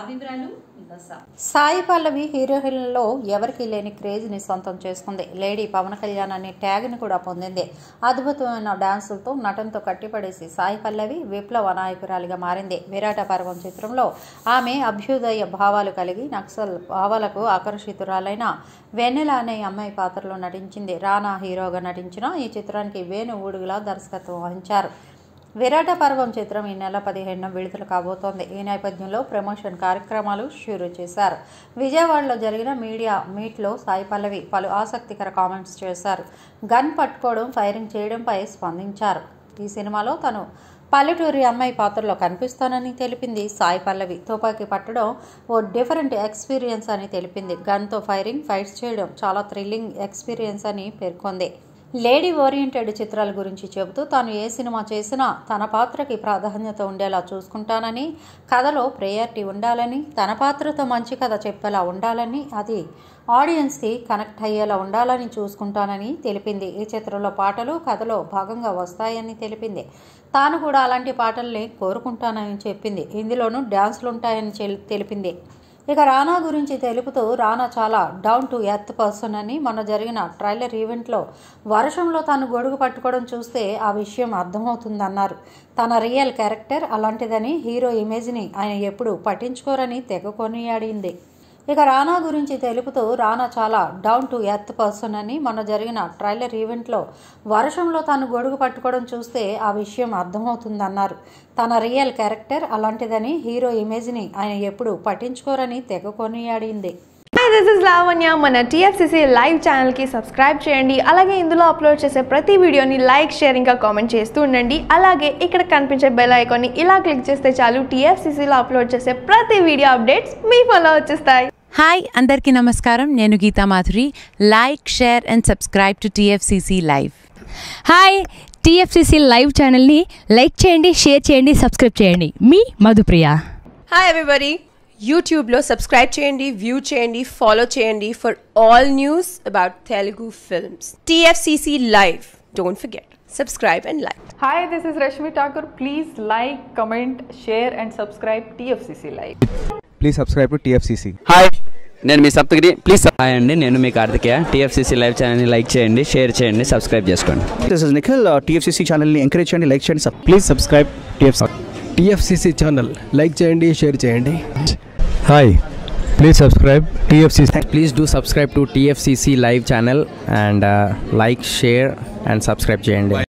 వివరాలు దశ సాయి పల్లవి హీరోయిన్లలో ఎవరికీ లేని క్రేజ్ని సొంతం చేసుకుంది లేడీ పవన్ కళ్యాణ్ అనే ట్యాగ్ని కూడా పొందింది అద్భుతమైన డాన్సులతో నటనతో కట్టిపడేసి సాయి పల్లవి విప్లవ నాయకురాలిగా మారింది విరాట పర్వం చిత్రంలో ఆమె అభ్యుదయ భావాలు కలిగి నక్సల్ భావాలకు ఆకర్షితురాలైన వెన్నెల అనే అమ్మాయి పాత్రలో నటించింది రానా హీరోగా నటించిన ఈ చిత్రానికి వేణు ఊడుగులా దర్శకత్వం వహించారు విరాట పర్వం చిత్రం ఈ నెల పదిహేనున విడుదల కాబోతోంది ఈ నేపథ్యంలో ప్రమోషన్ కార్యక్రమాలు షురూ చేశారు విజయవాడలో జరిగిన మీడియా మీట్లో సాయి పల్లవి పలు ఆసక్తికర కామెంట్స్ చేశారు గన్ పట్టుకోవడం ఫైరింగ్ చేయడంపై స్పందించారు ఈ సినిమాలో తను పల్లెటూరి అమ్మాయి పాత్రలో కనిపిస్తానని తెలిపింది సాయి పల్లవి తుపాకీ పట్టడం ఓ డిఫరెంట్ ఎక్స్పీరియన్స్ అని తెలిపింది గన్తో ఫైరింగ్ ఫైట్స్ చేయడం చాలా థ్రిల్లింగ్ ఎక్స్పీరియన్స్ అని పేర్కొంది లేడీ ఓరియంటెడ్ చిత్రాల గురించి చెబుతూ తాను ఏ సినిమా చేసినా తన పాత్రకి ప్రాధాన్యత ఉండేలా చూసుకుంటానని కథలో ప్రయారిటీ ఉండాలని తన పాత్రతో మంచి కథ చెప్పేలా ఉండాలని అది ఆడియన్స్కి కనెక్ట్ అయ్యేలా ఉండాలని చూసుకుంటానని తెలిపింది ఈ చిత్రంలో పాటలు కథలో భాగంగా వస్తాయని తెలిపింది తాను కూడా అలాంటి పాటల్ని కోరుకుంటానని చెప్పింది ఇందులోనూ డ్యాన్సులు ఉంటాయని చెల్- తెలిపింది ఇక రానా గురించి తెలుపుతూ రానా చాలా డౌన్ టు ఎర్త్ పర్సన్ అని మొన్న జరిగిన ట్రైలర్ ఈవెంట్లో వర్షంలో తాను గొడుగు పట్టుకోవడం చూస్తే ఆ విషయం అర్థమవుతుందన్నారు తన రియల్ క్యారెక్టర్ అలాంటిదని హీరో ఇమేజ్ని ఆయన ఎప్పుడు పట్టించుకోరని తెగ కొనియాడింది ఇక రానా గురించి తెలుపుతూ రానా చాలా డౌన్ టు ఎర్త్ పర్సన్ అని మొన్న జరిగిన ట్రైలర్ ఈవెంట్లో వర్షంలో తాను గొడుగు పట్టుకోవడం చూస్తే ఆ విషయం అర్థమవుతుందన్నారు తన రియల్ క్యారెక్టర్ అలాంటిదని హీరో ఇమేజ్ని ఆయన ఎప్పుడు పట్టించుకోరని తెగ కొనియాడింది హాయ్ దిస్ ఇస్ లావణ్య మన టీఎఫ్సిసి లైవ్ ఛానల్కి సబ్స్క్రైబ్ చేయండి అలాగే ఇందులో అప్లోడ్ చేసే ప్రతి వీడియోని లైక్ షేర్ ఇంకా కామెంట్ చేస్తూ ఉండండి అలాగే ఇక్కడ కనిపించే బెల్ ఐకాన్ని ఇలా క్లిక్ చేస్తే చాలు టీఎఫ్సిసిలో అప్లోడ్ చేసే ప్రతి వీడియో అప్డేట్స్ మీ ఫోన్లో వచ్చేస్తాయి హాయ్ అందరికీ నమస్కారం నేను Geetha Madhuri like share and subscribe to TFCC live hi TFCC live ఛానల్ని లైక్ చేయండి షేర్ చేయండి సబ్స్క్రైబ్ చేయండి మీ మధుప్రియ హాయ్ ఎవ్రీబడి యూట్యూబ్లో సబ్స్క్రైబ్ చేయండి వ్యూ చేయండి ఫాలో చేయండి for all news about Telugu films TFCC live don't forget subscribe and like Hi, this is Rashmi Thakur. Please like, comment, share, and subscribe TFCC Live. Please subscribe to TFCC hi నేను మీ Saptagiri please hi అండి నేను మీ Karthikeya TFCC live ఛానల్ని like చేయండి share చేయండి subscribe చేసుకోండి this is Nikhil TFCC ఛానల్ని ఎంకరేజ్ చేయండి లైక్ చేయండి please subscribe TFC TFCC channel like చేయండి షేర్ చేయండి hi please subscribe TFCC please do subscribe to TFCC live channel and like share and subscribe చేయండి